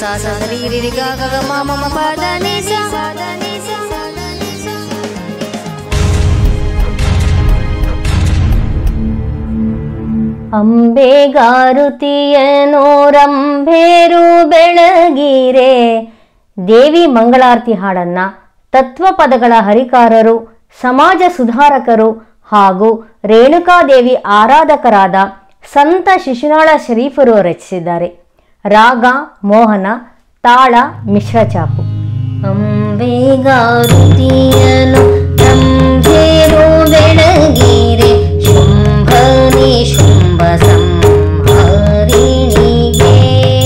ಸಾ ಸ ರಿ ರಿ ರಿ ಗ ಗ ಗ ಮ ಮ ಮ ಪ ದ ನಿ ಸ ಅಂಬೆಗಾರುತಿಯನೋರಂಭೇರು ಬೆಳಗಿರೆ ದೇವಿ ಮಂಗಳಾರತಿ ಹಾಡನ್ನ ತತ್ವ ಪದಗಳ ಹರಿಕಾರರು ಸಮಾಜ ಸುಧಾರಕರು ಹಾಗೂ ರೇಣುಕಾದೇವಿ ಆರಾಧಕರಾದ ಸಂತ ಶಿಶುನಾಳ ಶರೀಫರು ರಚಿಸಿದ್ದಾರೆ ರಾಗ ಮೋಹನ ತಾಳ ಮಿಶ್ರ ಚಾಪು ಅಂಬೆಗಾರುತಿಯನು ರಂಭೇರು ಬೆಳಗಿರೆ ಶುಂಭನಿ ಶುಂಭ ಸಂಹಾರಿಣಿಗೆ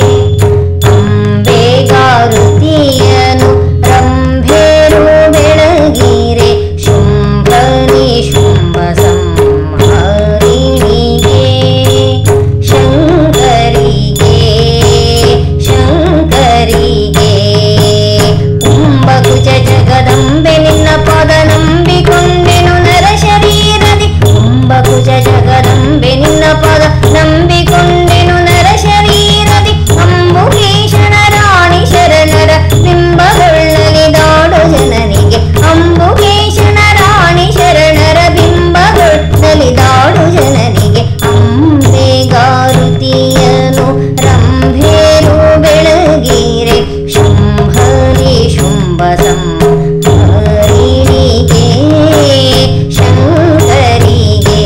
ಅಂಬೆಗಾರುತಿಯನು ರಂಭೇರು ಬೆಳಗಿರೆ ಶುಂಭನಿ ಶುಂಭ ಸಂಹಾರಿಣಿಗೆ ಶಂಕರಿಗೆ ಶಂಕರಿಗೆ ಕುಂಭಕುಜ ಜಗದಂಬೆ ನಿನ್ನ ಪದ ನಂಬಿಕೊಂಡೆನು ನರ ಶರೀರದಿ ಕುಂಭಕುಜ ಜಗದಂಬೆ ನಿನ್ನ ಪದ ನಂಬಿಕೊಂಡೆನು ನರ ಶರೀರದಿ ಅಂಬುಕೇಶನ ರಾಣಿ ಶರಣರ ಬಿಂಬಗೊಳ್ಳಲಿ ದಾಡು ಜನನಿಗೆ ಅಂಬುಕೇಶನ ರಾಣಿ ಶರಣರ ಬಿಂಬಗೊಳ್ಳಲಿ ದಾಡು ಜನನಿಗೆ ಅಂಬೆಗಾರುತಿಯನು ರಂಭೇರು ಬೆಳಗಿರೆ ಶುಂಭನಿ ಶುಂಭ ಸಂಹರಿಣಿಗೆ ಶಂಕರಿಗೆ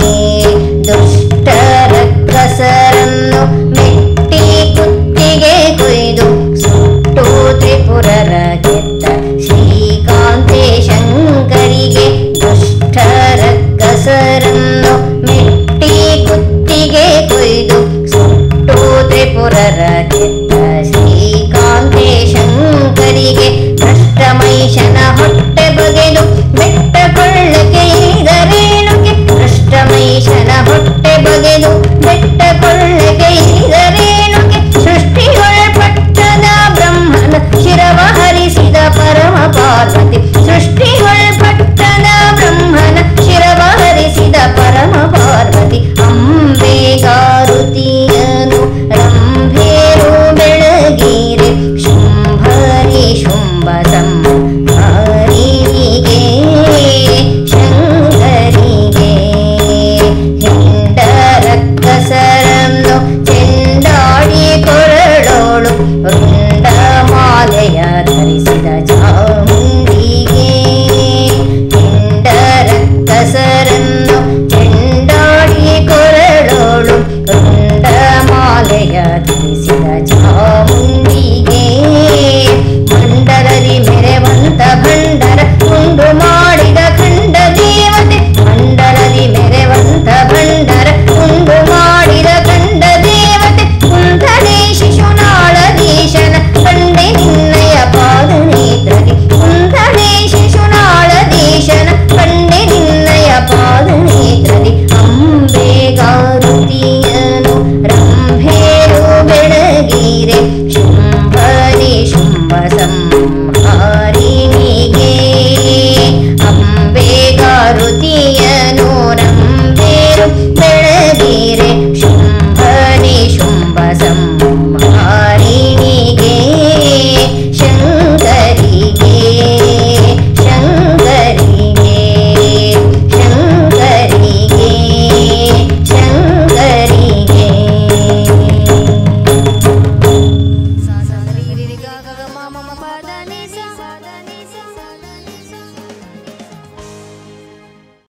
ದುಷ್ಟರ ಕಸರನ್ನು ಮೆಟ್ಟಿ ಕುತ್ತಿಗೆ ಕೊಯ್ದು ಸುಟ್ಟು ತ್ರಿಪುರರ ಗೆದ್ದ ಶ್ರೀಕಾಂತೆ ಶಂಕರಿಗೆ ದುಷ್ಟರ ಕಸರನ್ನು ಮೆಟ್ಟಿ ಕುತ್ತಿಗೆ ಕೊಯ್ದು ಸುಟ್ಟು ತ್ರಿಪುರರ ಗೆದ್ದ ಶ್ರೀಕಾಂತೆ ಶಂಕರಿಗೆ ಭ್ರಷ್ಟಮೈಷನ ಹೊಟ್ಟೆ ಬಗೆದು ಬೆಟ್ಟ ಕೊಳ್ಳಕ್ಕೆ ಇಳಿದರೇಣುಗೆ ಭ್ರಷ್ಟಮೈಷನ ಹೊಟ್ಟೆ ಬಗೆದು ಬೆಟ್ಟ ಕೊಳ್ಳಕ್ಕೆ ಇಳಿದರೇಣುಗೆ ಸೃಷ್ಟಿಗೊಳಪಟ್ಟದ ಬ್ರಹ್ಮನ ಶಿರವ ಹರಿಸಿದ ಪರಮ ಪಾರ್ವತಿ ಸೃಷ್ಟಿಗೊಳಪಟ್ಟದ ಬ್ರಹ್ಮನ ಶಿರವ ಹರಿಸಿದ ಪರಮ ಪಾರ್ವತಿ ಅಂಬೆಗಾರುತಿಯನು ರಂಭೇರು ಬೆಳಗಿರೆ ಶುಂಭರಿ ಶುಂಭ ಸಂಹಾರಿಣಿಗೆ ಶಂಕರಿಗೆ ಹಿಂಡರ ಕಸರನ್ನು ಚೆಂಡಾಡಿ ಕೊರಳೋಳು ರುಂಡ ಮಾಲೆಯ ಧರಿಸಿದ ಚಾಮುಂಡಿಗೆ ಹಿಂಡರ ಕಸರನ್ನು ಚೆಂಡಾಡಿ ಕೊರಳೋಳು ರುಂಡ ಮಾಲೆಯ ಧರಿಸಿದ ಚಾಮುಂಡಿಗೆ ಮಂಡಲದಿ ಮೆರೆವಂತ ಭಂಡರ ಉಂಡು ಮಾಡಿದ ಖಂಡ ದೇವತೆ ಮಂಡಲದಿ ಮೆರೆವಂತ ಭಂಡರ ಉಂಡು ಮಾಡಿದ ಖಂಡ ದೇವತೆ ಕುಂದಣೆ ಶಿಶುನಾಳದೀಶನ ಕಂಡೆ ನಿನ್ನಯ ಪಾದ ನೇತ್ರಗೆ ಕುಂದಣೆ ಶಿಶುನಾಳದೀಶನ ಕಂಡೆ ನಿನ್ನಯ ಪಾದ ನೇತ್ರದಿ ಅಂಬೆಗಾರುತಿಯನು ರಂಭೇರು ಬೆಳಗಿರೆ ಶುಂಭನಿ ಶುಂಭ ಸಂಹಾರಿಣಿಗೆ ಅಂಬೆಗಾರುತಿಯನು ರಂಭೇರು ಬೆಳಗಿರೆ ಶುಂಭನಿ ಶುಂಭ ಸಂಹಾರಿಣಿಗೆ ಶಂಕರಿಗೆ ಶಂಕರಿಗೆ ಶಂಕರಿಗೆ ಶಂಕರಿಗೆ ಸಾ ಸ ರಿ ರಿ ರಿ ಗ ಗ ಗ ಮ ಮ ಮ ಪ ದ ನಿ ಸ